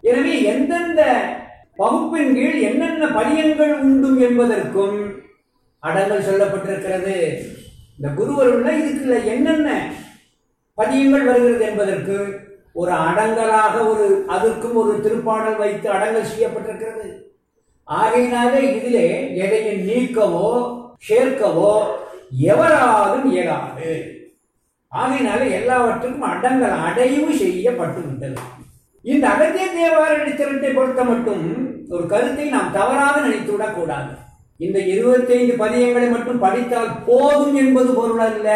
எனவே எந்தெந்த பகுப்பின் கீழ் என்னென்ன பதியங்கள் உண்டும் என்பதற்கும் அடங்கல் சொல்லப்பட்டிருக்கிறது இந்த குருவருள்னா இதுக்குள்ள என்னென்ன பதியங்கள் வருகிறது என்பதற்கு ஒரு அடங்கலாக ஒரு அதற்கும் ஒரு திருப்பாடல் வைத்து அடங்கல் செய்யப்பட்டிருக்கிறது ஆகையினாலே இதிலே எதையும் நீக்கவோ சேர்க்கவோ எவராலும் இயலாது ஆகையினால எல்லாவற்றுக்கும் அடங்கல் அடைவு செய்யப்பட்டு விட்டது இந்த அகத்திய தேவார திரட்டை பொறுத்த மட்டும் ஒரு கருத்தை நாம் தவறாக நினைத்து விடக்கூடாது இந்த இருபத்தைந்து பதியங்களை மட்டும் படித்தால் போதும் என்பது பொருள் அல்ல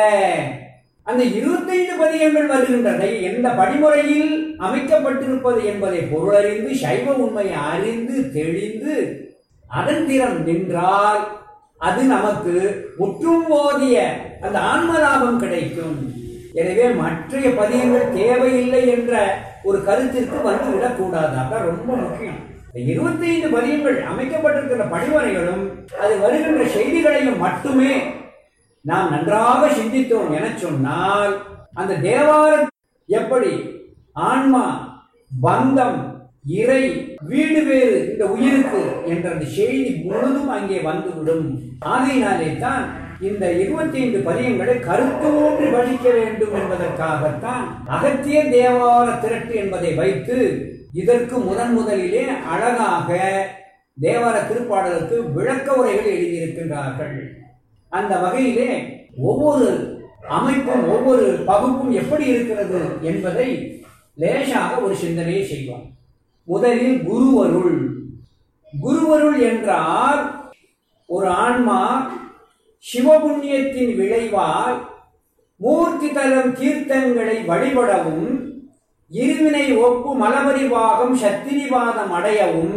அந்த இருபத்தைந்து பதியங்கள் வருகின்றன எந்த படிமுறையில் அமைக்கப்பட்டிருப்பது என்பதை பொருளறிந்து சைவ உண்மையை அறிந்து தெளிந்து அதன் திறம் நின்றால் அது நமக்கு முற்றும் ஓதிய அந்த ஆன்ம லாபம் கிடைக்கும் எனவே மற்றைய பதியங்கள் தேவையில்லை என்ற ஒரு கருத்திற்கு வந்து விடக்கூடாது அதான் ரொம்ப முக்கியம் இந்த இருபத்தைந்து பதியங்கள் அமைக்கப்பட்டிருக்கிற படிமுறைகளும் அது வருகின்ற செய்திகளையும் மட்டுமே நாம் நன்றாக சிந்தித்தோம் என சொன்னால் அந்த தேவார எப்படி ஆன்மா பந்தம் இறை வீடு வேறு இந்த உயிருக்கு என்ற அந்த செய்தி முழுதும் அங்கே வந்துவிடும் ஆகையினாலே தான் இந்த இருபத்தி ஐந்து பதியங்களை கருத்து ஊன்றி படிக்க வேண்டும் என்பதற்காகத்தான் அகத்திய தேவார திரட்டு என்பதை வைத்து இதற்கு முதன் முதலிலே அழகாக தேவார திருப்பாடலுக்கு விளக்க உரைகள் எழுதியிருக்கின்றார்கள் அந்த வகையிலே ஒவ்வொரு அமைப்பும் ஒவ்வொரு பகுப்பும் எப்படி இருக்கிறது என்பதை லேசாக ஒரு சிந்தனையை செய்வோம் முதலில் குருவருள் குருவருள் என்றால் ஒரு ஆன்மா சிவபுண்ணியத்தின் விளைவால் மூர்த்தி தலம் தீர்த்தங்களை வழிபடவும் இருவினை ஒப்பு மலபரிவாகம் சத்திரிவாதம் அடையவும்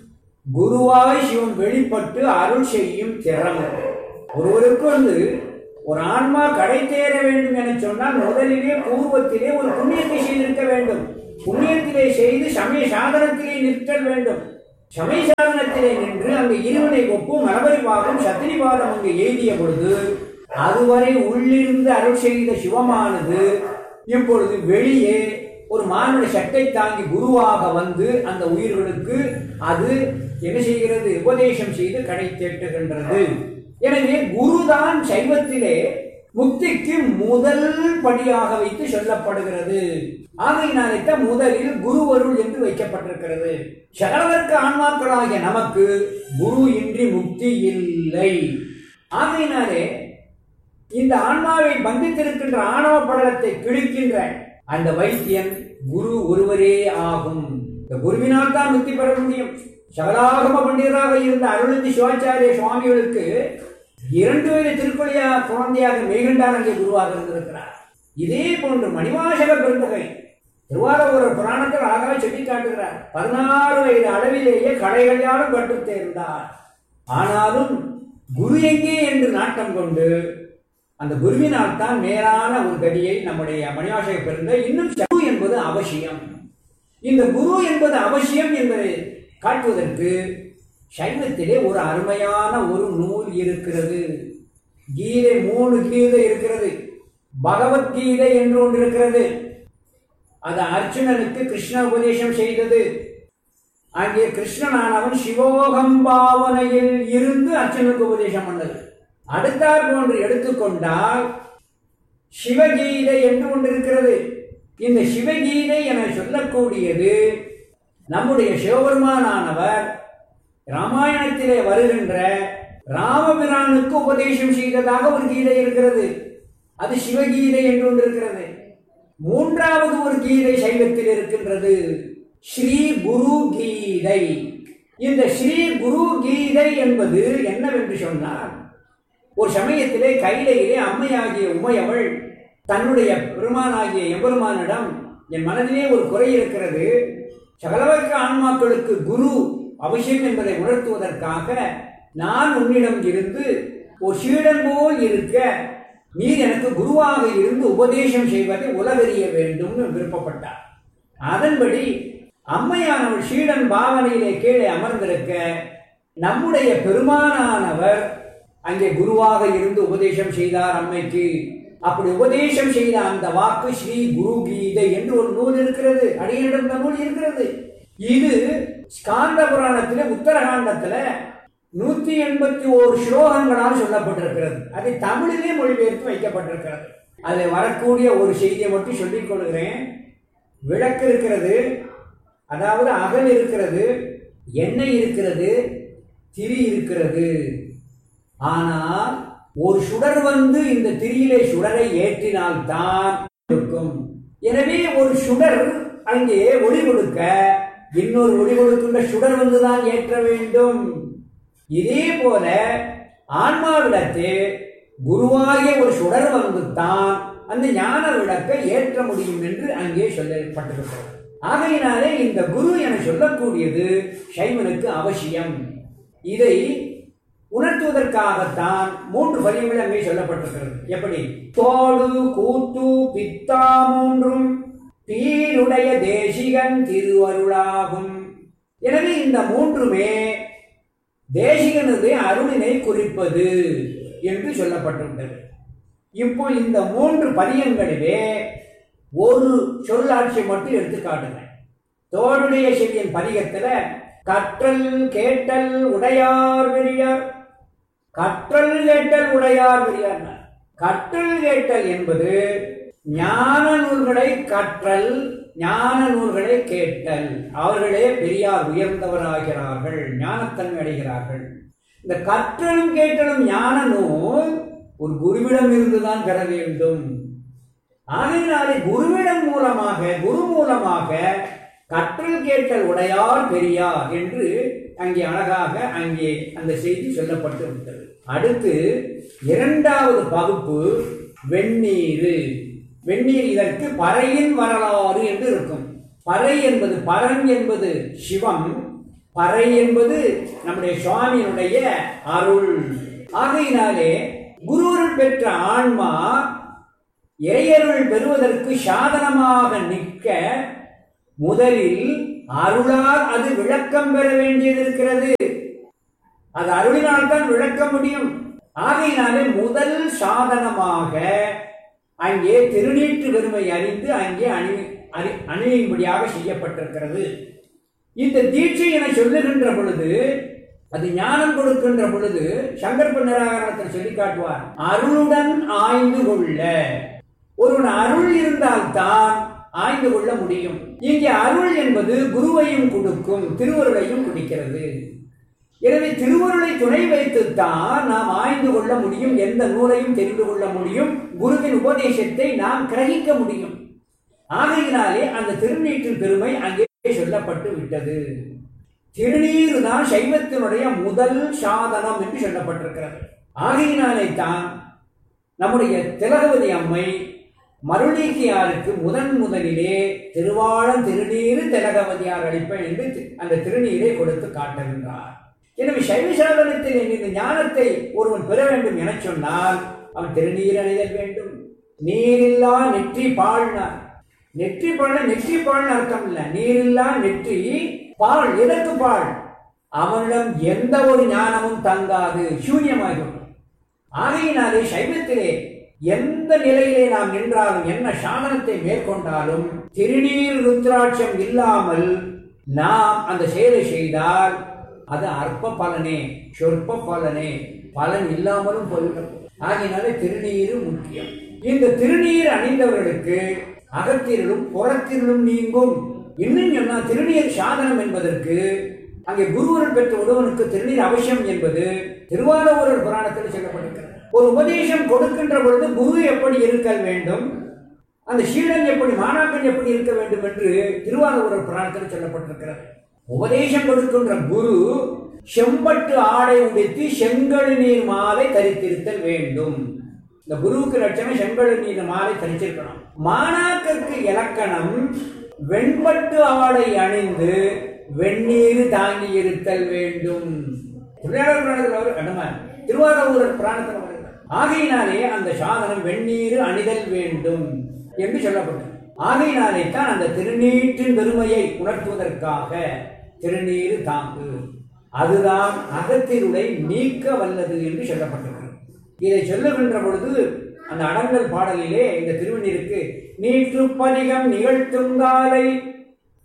குருவாய் சிவம் வெளிப்பட்டு அருள் செய்யும் திறமை ஒருவருக்கு வந்து ஒரு ஆன்மா கடை தேர வேண்டும் என சொன்னால் முதலிலே பூர்வத்திலே ஒரு புண்ணியத்தை செய்திருக்க வேண்டும் புண்ணியத்திலே செய்து சமய சாதனத்திலே நிற்றல் வேண்டும் சமய சாதனத்திலே நின்று அங்கு இருவினை ஒப்பு மலபரிவாகம் சத்திரிவாதம் அங்கு எய்திய பொழுது அதுவரை உள்ளிருந்து அருள் செய்த சிவமானது இப்பொழுது வெளியே ஒரு மானுட சட்டை தாங்கி குருவாக வந்து அந்த உயிர்களுக்கு அது என்ன செய்கிறது உபதேசம் செய்து கடை தேட்டுகின்றது எனவே குருதான் சைவத்திலே முக்திக்கு முதல் படியாக வைத்து சொல்லப்படுகிறது ஆகையினாலே தான் முதலில் குருவருள் என்று வைக்கப்பட்டிருக்கிறது சகலவர்க்க ஆன்மாக்களாகிய நமக்கு குரு இன்றி முக்தி இல்லை ஆகையினாலே இந்த ஆன்மாவை பந்தித்திருக்கின்ற ஆணவ படலத்தை கிழிக்கின்ற அந்த வைத்தியன் குரு ஒருவரே ஆகும் இந்த குருவினால் தான் முக்தி பெற முடியும் சகலாகம பண்டிதராக இருந்த அருளந்தி சிவாச்சாரிய சுவாமிகளுக்கு இரண்டு வயது திருக்கொழியா குழந்தையாக மெய்கண்டார் அங்கே குருவாக இருந்திருக்கிறார் இதே போன்று மணிவாசக பெருந்தகை திருவாரூர் புராணத்தில் அழகாக சொல்லி காட்டுகிறார் பதினாறு வயது அளவிலேயே கடைகளையாலும் கற்றுத் தேர்ந்தார் ஆனாலும் குரு எங்கே என்று நாட்டம் கொண்டு அந்த குருவினால் தான் மேலான ஒரு கதியை நம்முடைய மணிவாசக பெருந்த இன்னும் குரு என்பது அவசியம் இந்த குரு என்பது அவசியம் என்பதை காட்டுவதற்கு சைவத்திலே ஒரு அருமையான ஒரு நூல் இருக்கிறது கீதை மூணு கீதை இருக்கிறது பகவத்கீதை என்று ஒன்று இருக்கிறது அது அர்ஜுனனுக்கு கிருஷ்ண உபதேசம் செய்தது அங்கே கிருஷ்ணனானவன் சிவோகம் பாவனையில் இருந்து அர்ஜுனுக்கு உபதேசம் பண்ணது அடுத்தார் போன்று எடுத்துக்கொண்டால் சிவகீதை என்று ஒன்று இருக்கிறது இந்த சிவகீதை என சொல்லக்கூடியது நம்முடைய சிவபெருமானானவர் ராமாயணத்திலே வருகின்ற ராமபிரானுக்கு உபதேசம் செய்ததாக ஒரு கீதை இருக்கிறது அது சிவகீதை என்று ஒன்று இருக்கிறது மூன்றாவது ஒரு கீதை சைவத்தில் இருக்கின்றது ஸ்ரீ குரு கீதை இந்த ஸ்ரீ குரு கீதை என்பது என்னவென்று சொன்னால் ஒரு சமயத்திலே கைலையிலே அம்மையாகிய உமையவள் தன்னுடைய பெருமானாகிய எம்பெருமானிடம் என் மனதிலே ஒரு குறை இருக்கிறது சகலவர்க்க ஆன்மாக்களுக்கு குரு அவசியம் என்பதை உணர்த்துவதற்காக நான் உன்னிடம் இருந்து ஒரு சீடன் போல் இருக்க நீர் எனக்கு குருவாக இருந்து உபதேசம் செய்வதை உலகறிய வேண்டும் விருப்பப்பட்டார் அதன்படி அம்மையானவர் சீடன் பாவனையிலே கீழே அமர்ந்திருக்க நம்முடைய பெருமானானவர் அங்கே குருவாக இருந்து உபதேசம் செய்தார் அம்மைக்கு அப்படி உபதேசம் செய்த அந்த வாக்கு ஸ்ரீ குரு கீதை என்று ஒரு நூல் இருக்கிறது அடியிடம் நூல் இருக்கிறது இது ஸ்காந்த புராணத்திலே உத்தரகாண்டத்துல நூத்தி எண்பத்தி ஓரு ஸ்லோகங்களால் சொல்லப்பட்டிருக்கிறது அதை தமிழிலே மொழிபெயர்த்து வைக்கப்பட்டிருக்கிறது அதில் வரக்கூடிய ஒரு செய்தியை மட்டும் சொல்லிக் கொள்கிறேன் விளக்கு இருக்கிறது அதாவது அகல் இருக்கிறது எண்ணெய் இருக்கிறது திரி இருக்கிறது ஆனால் ஒரு சுடர் வந்து இந்த திரியிலே சுடரை ஏற்றினால்தான் இருக்கும் எனவே ஒரு சுடர் அங்கே ஒளி கொடுக்க இன்னொரு ஒளி கொடுக்கின்ற சுடர் வந்துதான் ஏற்ற வேண்டும் இதே போல ஆன்மாவிடத்து குருவாகிய ஒரு சுடர் வந்துதான் அந்த ஞான விளக்கை ஏற்ற முடியும் என்று அங்கே சொல்லப்பட்டிருக்கிறது ஆகையினாலே இந்த குரு என சொல்லக்கூடியது சைவனுக்கு அவசியம் இதை உணர்த்துவதற்காகத்தான் மூன்று பதிவுகள் அங்கே சொல்லப்பட்டிருக்கிறது எப்படி தோடு கூத்து பித்தா மூன்றும் பீருடைய தேசிகன் திருவருளாகும் எனவே இந்த மூன்றுமே தேசிகனுடைய அருளினை குறிப்பது என்று சொல்லப்பட்டிருந்தது இப்போ இந்த மூன்று பதியங்களிலே ஒரு சொல்லாட்சி மட்டும் எடுத்து காட்டுங்க தோடுடைய செவியன் பதிகத்துல கற்றல் கேட்டல் உடையார் பெரியார் கற்றல் கேட்டல் உடையார் பெரியார் கற்றல் கேட்டல் என்பது ஞான நூல்களை கற்றல் ஞான நூல்களை கேட்டல் அவர்களே பெரியார் உயர்ந்தவராகிறார்கள் ஞானத்தன்மை அடைகிறார்கள் இந்த கற்றலும் கேட்டலும் ஞான நூல் ஒரு குருவிடம் இருந்துதான் பெற வேண்டும் ஆகையினாலே குருவிடம் மூலமாக குரு மூலமாக கற்றல் கேட்டல் உடையார் பெரியார் என்று அங்கே அழகாக அங்கே அந்த செய்தி சொல்லப்பட்டு விட்டது அடுத்து இரண்டாவது பகுப்பு வெந்நீர் வெந்நீர் இதற்கு பறையின் வரலாறு என்று இருக்கும் பறை என்பது பரன் என்பது சிவம் பறை என்பது நம்முடைய சுவாமியினுடைய அருள் ஆகையினாலே குருவருள் பெற்ற ஆன்மா இறையருள் பெறுவதற்கு சாதனமாக நிற்க முதலில் அருளால் அது விளக்கம் பெற வேண்டியது இருக்கிறது அது அருளினால் தான் விளக்க முடியும் ஆகையினாலே முதல் சாதனமாக அங்கே திருநீற்று பெருமை அறிந்து அங்கே அணி அறி அணியும்படியாக செய்யப்பட்டிருக்கிறது இந்த தீட்சை என சொல்லுகின்ற பொழுது அது ஞானம் கொடுக்கின்ற பொழுது சங்கற்ப நிராகரணத்தில் சொல்லி காட்டுவார் அருளுடன் ஆய்ந்து கொள்ள ஒருவன் அருள் இருந்தால்தான் ஆய்ந்து கொள்ள முடியும் இங்கே அருள் என்பது குருவையும் கொடுக்கும் திருவருளையும் குடிக்கிறது எனவே திருவருளை துணை வைத்துத்தான் நாம் ஆய்ந்து கொள்ள முடியும் எந்த நூலையும் தெரிந்து கொள்ள முடியும் குருவின் உபதேசத்தை நாம் கிரகிக்க முடியும் ஆகையினாலே அந்த திருநீற்றின் பெருமை அங்கே சொல்லப்பட்டு விட்டது திருநீர் தான் சைவத்தினுடைய முதல் சாதனம் என்று சொல்லப்பட்டிருக்கிறது ஆகையினாலே தான் நம்முடைய திலகவதி அம்மை மருளீக்கியாருக்கு முதன் முதலிலே திருவாளம் திருநீரு திலகவதியார் அளிப்பேன் என்று தி- அந்த திருநீரை கொடுத்து காட்டுகின்றார் எனவே சைவ சாதனத்தில் இந்த ஞானத்தை ஒருவன் பெற வேண்டும் என சொன்னால் அவன் திருநீர் அணிதல் வேண்டும் நீரில்லா நெற்றி பாழ்னார் நெற்றி பாழ்னா நெற்றி பாழ்னு அர்த்தம் இல்ல நீரில்லா நெற்றி பால் எதற்கு பால் அவனிடம் எந்த ஒரு ஞானமும் தங்காது சூன்யமாகிவிடும் ஆகையினாலே சைவத்திலே எந்த நிலையிலே நாம் நின்றாலும் என்ன சாதனத்தை மேற்கொண்டாலும் திருநீர் ருத்ராட்சம் இல்லாமல் நாம் அந்த செயலை செய்தால் அது அற்ப பலனே சொற்ப பலனே பலன் இல்லாமலும் போய்விடும் ஆகையினாலே திருநீர் முக்கியம் இந்த திருநீர் அணிந்தவர்களுக்கு அகத்திலும் புறத்திலும் நீங்கும் இன்னும் சொன்னா திருநீர் சாதனம் என்பதற்கு அங்கே குருவருள் பெற்ற ஒருவனுக்கு திருநீர் அவசியம் என்பது திருவாரூரர் புராணத்தில் சொல்லப்பட்டிருக்கிறது ஒரு உபதேசம் கொடுக்கின்ற பொழுது குரு எப்படி இருக்கல் வேண்டும் அந்த சீடன் எப்படி மாணாக்கன் எப்படி இருக்க வேண்டும் என்று திருவாரூரர் புராணத்தில் சொல்லப்பட்டிருக்கிறது உபதேசம் கொடுக்கின்ற குரு செம்பட்டு ஆடை உடுத்தி செங்கழு நீர் மாலை தரித்திருத்தல் வேண்டும் இந்த குருவுக்கு லட்சணம் செங்கழு நீர் மாலை தரிச்சிருக்கணும் மாணாக்கருக்கு இலக்கணம் வெண்பட்டு ஆடை அணிந்து வெந்நீர் தாங்கி இருத்தல் வேண்டும் திருவாரூர் புராணத்தில் அவர் கடமை திருவாரூரர் புராணத்தில் வருகிறார் ஆகையினாலே அந்த சாதனம் வெந்நீர் அணிதல் வேண்டும் என்று சொல்லப்பட்டது ஆகையினாலே தான் அந்த திருநீற்றின் பெருமையை உணர்த்துவதற்காக திருநீர் தாங்கு அதுதான் அகத்திருளை நீக்க வல்லது என்று சொல்லப்பட்டிருக்கிறது இதை சொல்லுகின்ற பொழுது அந்த அடங்கல் பாடலிலே இந்த திருவண்ணீருக்கு நீற்று பதிகம் நிகழ்த்துங்காலை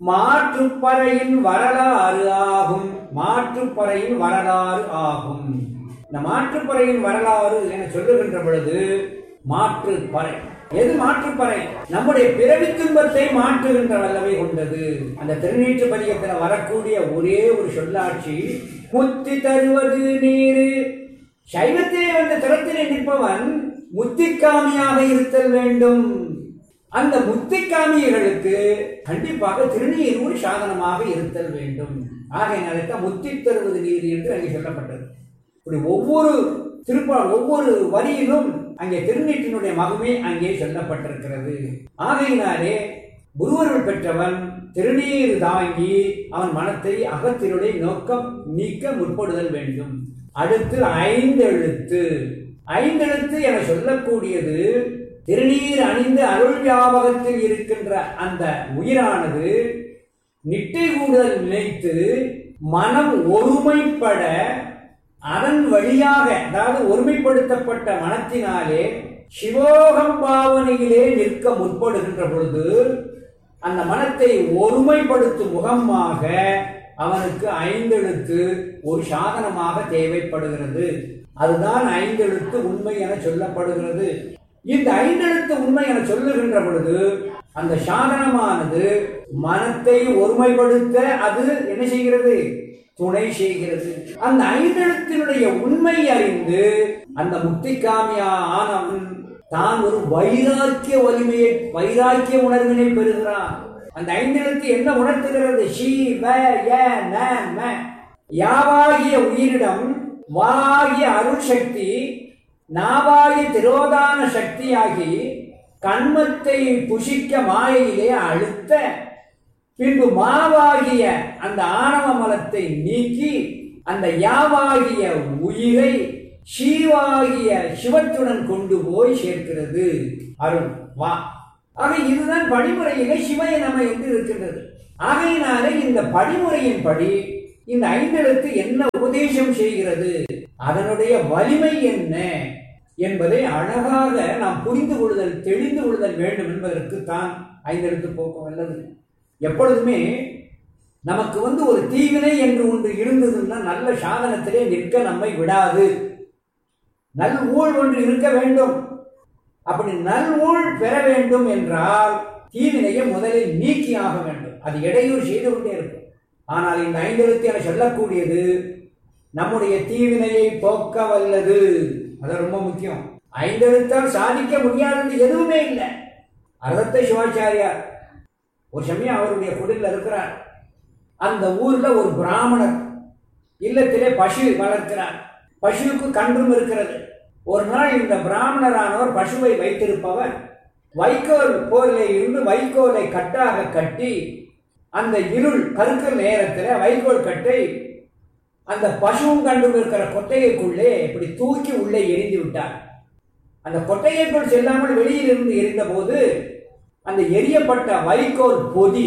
மாற்றுப்பறையின் வரலாறு ஆகும் மாற்றுப்பறையின் வரலாறு ஆகும் இந்த மாற்றுப்பறையின் வரலாறு என சொல்லுகின்ற பொழுது மாற்றுப்பறை எது மாற்றுப்பறை நம்முடைய பிறவி துன்பத்தை மாற்றுகின்ற வல்லமை கொண்டது அந்த திருநீற்று பதிகத்தில் வரக்கூடிய ஒரே ஒரு சொல்லாட்சி முத்தி தருவது நீரு சைவத்திலே வந்த தரத்திலே நிற்பவன் முத்திக்காமியாக இருத்தல் வேண்டும் அந்த முத்திக்காமியர்களுக்கு கண்டிப்பாக திருநீர் ஒரு சாதனமாக இருத்தல் வேண்டும் ஆகையினால்தான் முத்தி தருவது நீர் என்று அங்கே சொல்லப்பட்டது இப்படி ஒவ்வொரு திருப்பா ஒவ்வொரு வரியிலும் அங்கே திருநீற்றினுடைய மகமே அங்கே சொல்லப்பட்டிருக்கிறது ஆகையினாலே குருவருள் பெற்றவன் திருநீர் தாங்கி அவன் மனத்தை அகத்தினுடைய நோக்கம் நீக்க முற்படுதல் வேண்டும் அடுத்து ஐந்தெழுத்து ஐந்தெழுத்து என சொல்லக்கூடியது திருநீர் அணிந்து அருள் ஞாபகத்தில் இருக்கின்ற அந்த உயிரானது நிட்டை கூடுதல் நினைத்து மனம் ஒருமைப்பட அதன் வழியாக அதாவது ஒருமைப்படுத்தப்பட்ட மனத்தினாலே சிவோகம் பாவனையிலே நிற்க முற்படுகின்ற பொழுது அந்த மனத்தை ஒருமைப்படுத்தும் முகமாக அவனுக்கு ஐந்தெழுத்து ஒரு சாதனமாக தேவைப்படுகிறது அதுதான் ஐந்தெழுத்து உண்மை என சொல்லப்படுகிறது இந்த ஐந்தெழுத்து உண்மை என சொல்லுகின்ற பொழுது அந்த சாதனமானது மனத்தை ஒருமைப்படுத்த அது என்ன செய்கிறது துணை செய்கிறது அந்த ஐந்தெழுத்தினுடைய உண்மை அறிந்து அந்த முக்திகாமியா ஆனவன் தான் ஒரு வைராக்கிய வலிமையை வைராக்கிய உணர்வினை பெறுகிறான் அந்த ஐந்தெழுத்து என்ன உணர்த்துகிறது ஷீ வ ய ந ம யாவாகிய உயிரிடம் வாகிய அருள் சக்தி நாவாகிய திரோதான சக்தியாகி கண்மத்தை புஷிக்க மாயையிலே அழுத்த பின்பு மாவாகிய அந்த ஆணவ மலத்தை நீக்கி அந்த யாவாகிய உயிரை சீவாகிய சிவத்துடன் கொண்டு போய் சேர்க்கிறது அருள் வா ஆக இதுதான் படிமுறையிலே சிவய நம என்று இருக்கின்றது ஆகையினாலே இந்த படிமுறையின்படி இந்த ஐந்தெழுத்து என்ன உபதேசம் செய்கிறது அதனுடைய வலிமை என்ன என்பதை அழகாக நாம் புரிந்து கொள்ளுதல் தெளிந்து கொள்ளுதல் வேண்டும் என்பதற்கு தான் ஐந்தெழுத்து போக்கம் வல்லது எப்பொழுதுமே நமக்கு வந்து ஒரு தீவினை என்று ஒன்று இருந்ததுன்னா நல்ல சாதனத்திலே நிற்க நம்மை விடாது நல் ஊழ் ஒன்று இருக்க வேண்டும் அப்படி நல் ஊழ் பெற வேண்டும் என்றால் தீவினையை முதலில் நீக்கி ஆக வேண்டும் அது இடையூறு செய்து கொண்டே இருக்கும் ஆனால் இந்த ஐந்தெழுத்து என சொல்லக்கூடியது நம்முடைய தீவினையை போக்க வல்லது அது ரொம்ப முக்கியம் ஐந்தெழுத்தால் சாதிக்க முடியாதது எதுவுமே இல்லை அர்த்தத்தை சிவாச்சாரியார் ஒரு சமயம் அவருடைய குடில் இருக்கிறார் அந்த ஊர்ல ஒரு பிராமணர் இல்லத்திலே பசு வளர்க்கிறார் பசுவுக்கு கன்றும் இருக்கிறது ஒரு நாள் இந்த பிராமணரானவர் பசுவை வைத்திருப்பவர் வைக்கோல் போரிலே இருந்து வைக்கோலை கட்டாக கட்டி அந்த இருள் கருக்கல் நேரத்தில் வைக்கோல் கட்டை அந்த பசுவும் கண்டும் இருக்கிற கொட்டையைக்குள்ளே இப்படி தூக்கி உள்ளே எரிந்து விட்டார் அந்த கொட்டையைக்குள் செல்லாமல் வெளியில் இருந்து எரிந்த போது அந்த எரியப்பட்ட வைக்கோல் பொதி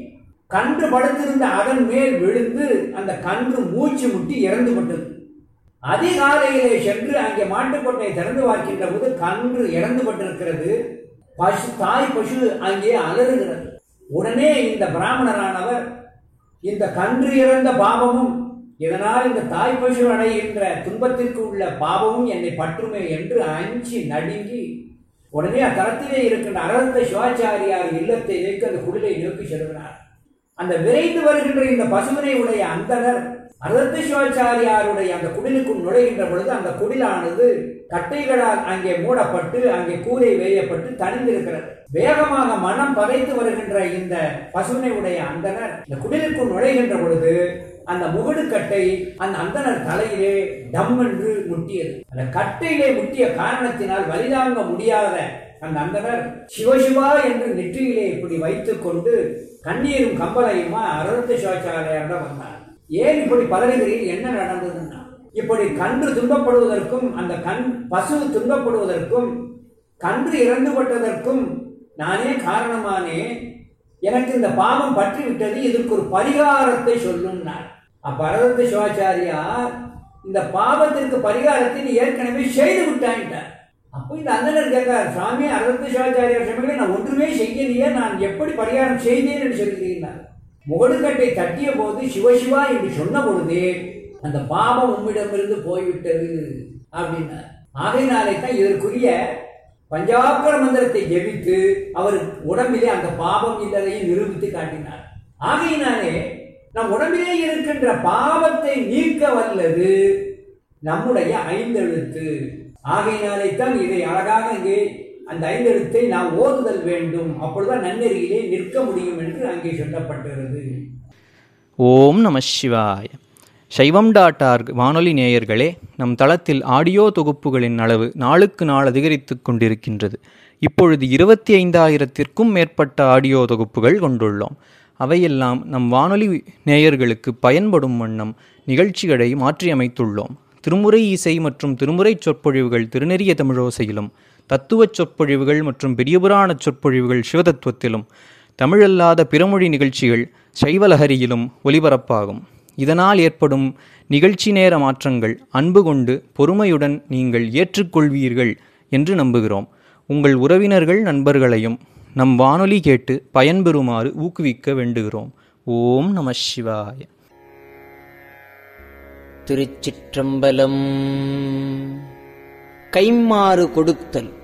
கன்று படுத்திருந்த அதன் மேல் விழுந்து அந்த கன்று மூச்சு முட்டி இறந்து விட்டது அதிகாலையிலே சென்று அங்கே மாட்டுக்கொட்டையை திறந்து பார்க்கின்ற போது கன்று இறந்து பட்டிருக்கிறது பசு தாய் பசு அங்கே அலறுகிறது உடனே இந்த பிராமணரானவர் இந்த கன்று இறந்த பாவமும் இதனால் இந்த தாய் பசு அடைகின்ற துன்பத்திற்கு உள்ள பாவமும் என்னை பற்றுமே என்று அஞ்சி நடுங்கி உடனே அத்தலத்திலே இருக்கின்ற அரத்த சிவாச்சாரியார் இல்லத்தை நோக்கி அந்த குடிலை நோக்கி செல்கிறார் அந்த விரைந்து வருகின்ற இந்த பசுவினை உடைய அந்தனர் அரத்த சிவாச்சாரியாருடைய அந்த குடிலுக்குள் நுழைகின்ற பொழுது அந்த குடிலானது கட்டைகளால் அங்கே மூடப்பட்டு அங்கே கூரை வேயப்பட்டு தனிந்திருக்கிறது வேகமாக மனம் பதைத்து வருகின்ற இந்த பசுவினை உடைய அந்தனர் இந்த குடிலுக்குள் நுழைகின்ற பொழுது அந்த முகடு கட்டை அந்த அந்தனர் தலையிலே டம் என்று முட்டியது அந்த கட்டையிலே முட்டிய காரணத்தினால் வலிதாங்க முடியாத அந்த அந்தனர் சிவசிவா என்று நெற்றியிலே இப்படி வைத்துக் கொண்டு கண்ணீரும் கம்பளையுமா அரத்த சிவாச்சாரியாரிடம் வந்தார் ஏன் இப்படி பதறுகிறீர்கள் என்ன நடந்ததுன்னா இப்படி கன்று துன்பப்படுவதற்கும் அந்த கண் பசு துன்பப்படுவதற்கும் கன்று இறந்து பட்டதற்கும் நானே காரணமானே எனக்கு இந்த பாவம் பற்றி விட்டது இதற்கு ஒரு பரிகாரத்தை சொல்லும்னார் அப்ப அரவிந்த சிவாச்சாரியார் இந்த பாவத்திற்கு பரிகாரத்தை நீ ஏற்கனவே செய்து விட்டாயிட்டார் அப்போ இந்த அந்தனர் கேட்கிறார் சுவாமி அரவிந்த சிவாச்சாரியார் சுவாமிகளை நான் ஒன்றுமே செய்யலையே நான் எப்படி பரிகாரம் செய்தேன் என்று சொல்கிறீர்கள் முகடுக்கட்டை தட்டிய போது சிவசிவா என்று சொன்ன பொழுது அந்த பாவம் உம்மிடமிருந்து போய்விட்டது அப்படின்னார் ஆகையினாலே தான் இதற்குரிய பஞ்சாக்கர மந்திரத்தை ஜெபித்து அவர் உடம்பிலே அந்த பாவம் இல்லதையும் நிரூபித்து காட்டினார் ஆகையினாலே நம் உடம்பிலே இருக்கின்ற பாவத்தை நீக்க வல்லது நம்முடைய ஐந்தெழுத்து ஆகையினாலே தான் இதை அழகாக இங்கே அந்த ஐந்தெழுத்தை நாம் ஓதுதல் வேண்டும் அப்பொழுதுதான் நன்னெறியிலே நிற்க முடியும் என்று அங்கே சொல்லப்பட்டிருக்கிறது ஓம் நம சிவாய சைவம் டாட் ஆர்க் வானொலி நேயர்களே நம் தளத்தில் ஆடியோ தொகுப்புகளின் அளவு நாளுக்கு நாள் அதிகரித்து கொண்டிருக்கின்றது இப்பொழுது இருபத்தி ஐந்தாயிரத்திற்கும் மேற்பட்ட ஆடியோ தொகுப்புகள் கொண்டுள்ளோம் அவையெல்லாம் நம் வானொலி நேயர்களுக்கு பயன்படும் வண்ணம் நிகழ்ச்சிகளை மாற்றியமைத்துள்ளோம் திருமுறை இசை மற்றும் திருமுறை சொற்பொழிவுகள் திருநெறிய தமிழோசையிலும் தத்துவச் சொற்பொழிவுகள் மற்றும் பெரியபுராண சொற்பொழிவுகள் சிவதத்துவத்திலும் தமிழல்லாத பிறமொழி நிகழ்ச்சிகள் சைவலஹரியிலும் ஒலிபரப்பாகும் இதனால் ஏற்படும் நிகழ்ச்சி நேர மாற்றங்கள் அன்பு கொண்டு பொறுமையுடன் நீங்கள் ஏற்றுக்கொள்வீர்கள் என்று நம்புகிறோம் உங்கள் உறவினர்கள் நண்பர்களையும் நம் வானொலி கேட்டு பயன்பெறுமாறு ஊக்குவிக்க வேண்டுகிறோம் ஓம் நம சிவாய திருச்சிற்றம்பலம் கைம்மாறு கொடுத்தல்